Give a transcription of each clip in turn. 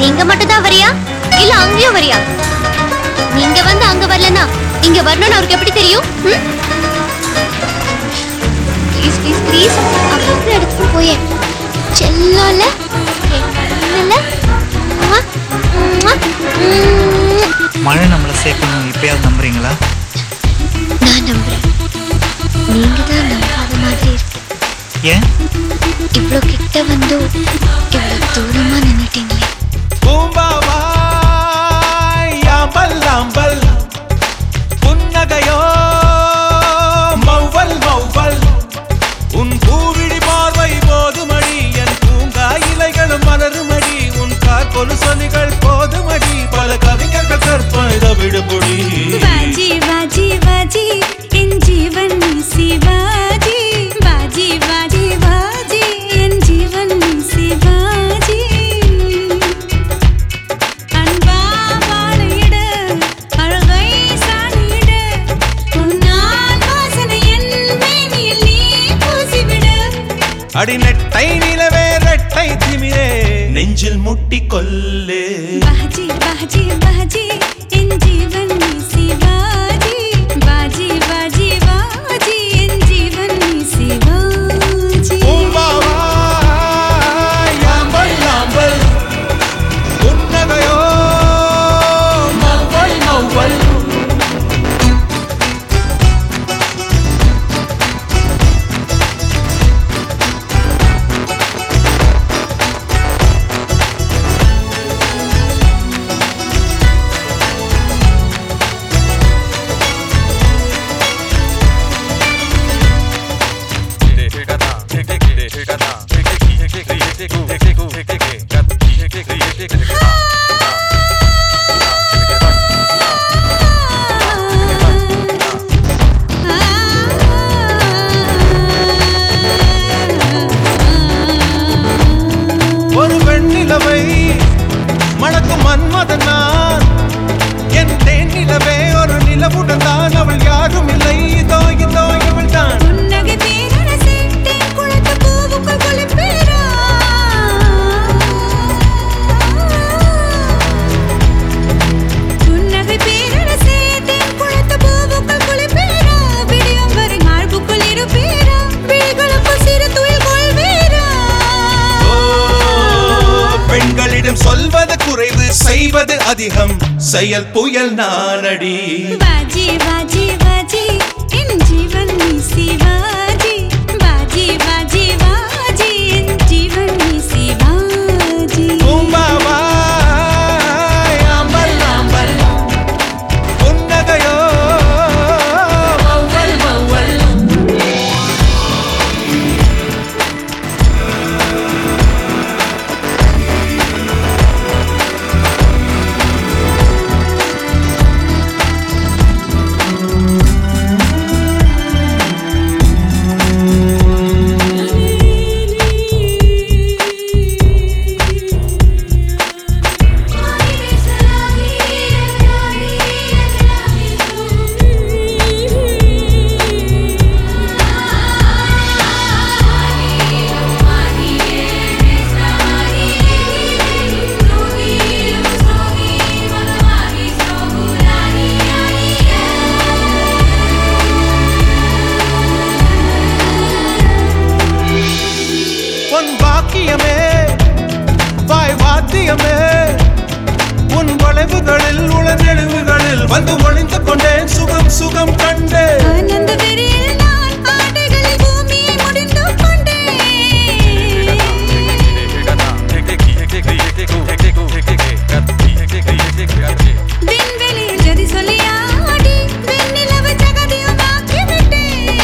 நீங்க மட்டும் தான் வரியா இல்ல அங்கேயும் வரியா நீங்க வந்து அங்க வரலனா இங்க வரணும்னு அவருக்கு எப்படி தெரியும் ப்ளீஸ் ப்ளீஸ் ப்ளீஸ் அப்படிங்கிற இடத்துக்கு போயே செல்லல என்னல மழை நம்மளை சேர்க்கணும் இப்பயாவது நம்புறீங்களா நான் நம்புறேன் நீங்க தான் நம்பாத மாதிரி இருக்கு ஏன் இவ்வளோ கிட்ட வந்து இவ்வளோ தூரமா நின்னுட்டீங்களே பூம்பாவாய் ஆம்பல் ஆம்பல் புன்னகையோ மௌவல் மௌவல் உன் பூவிழி பார்வை போதுமடி என் பூங்கா இலைகளும் மலருமடி உன் கார் கொலுசொலிகள் போதுமடி பல கவிஞர்கள் கற்பனை விடுபொடி बाजी बाजी बाजी इन जीवन में शिवाजी बाजी बाजी बाजी इन जीवन में शिवाजी அன்பா வாழிட அழகை சாணிட உன்னால் வாசனை என் மேனியில் நீ பூசிவிட அடி நெட்டை நிலவே ரெட்டை திமிரே நெஞ்சில் முட்டி கொல்லே बाजी बाजी बाजी इन जीवन में शिवाजी बाजी बाजी बाजी इन जीवन में शिवाजी பூம்பாவாய் ஆம்பல் ஆம்பல் புன்னகையோ மௌவல் மௌவல் ஒரு வெண்ணிலவை மணக்கும் மன்மதன் நான் என் தேனிலவே ஒரு நிலவுடன் தான் அவள் யாரும் இல்லை இதோ இதோ இவள் தான் புன்னகை பேரரசே தேன் குளத்த பூவுக்குள் குளிப்பேரா புன்னகை பேரரசே தேன் குளத்த பூவுக்குள் குளிப்பேரா விடியும் வரை மார்புக்குள் இருப்பேரா விழிகளுக்குள் சிறு துயில் கொள்வேரா ஓ, பெண்களிடம் சொல்வது குறைவு செய்வது அதிகம் செயல் புயல் நானடி बाजी बाजी बाजी इन जीवन में शिवाजी बाजी बाजी बाजी इन जीवन में शिवाजी பூம்பாவாய் ஆம்பல் ஆம்பல் புன்னகையோ மௌவல் மௌவல் உன் பாக்கியமே வாய் வாத்தியமே உன் வளைவுகளில் உளநெழுவுகளில் வந்து ஒளிந்து கொண்டேன் சுகம் சுகம் கண்டேன் ஆனந்த வெறியில் நான் ஆடைகளில் பூமியை முடிந்து கொண்டேன் விண்வெளியில் ஜதி சொல்லி ஆடி வெண்ணிலவு ஜகதியும் ஆக்கிவிட்டேன்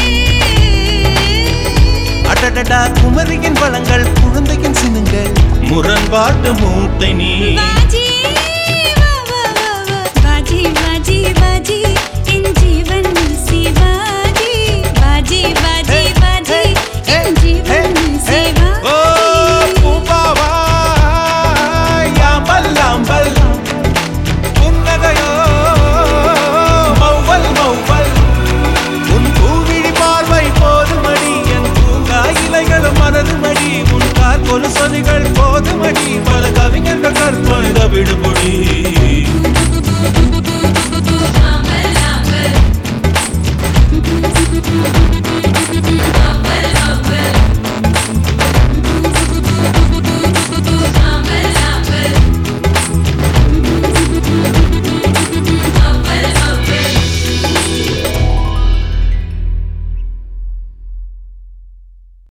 அடடடா குமரியின் வளங்கள் குழந்தையின் சினுங்கள் முரண்பாட்டு மூட்டை நீ बाजी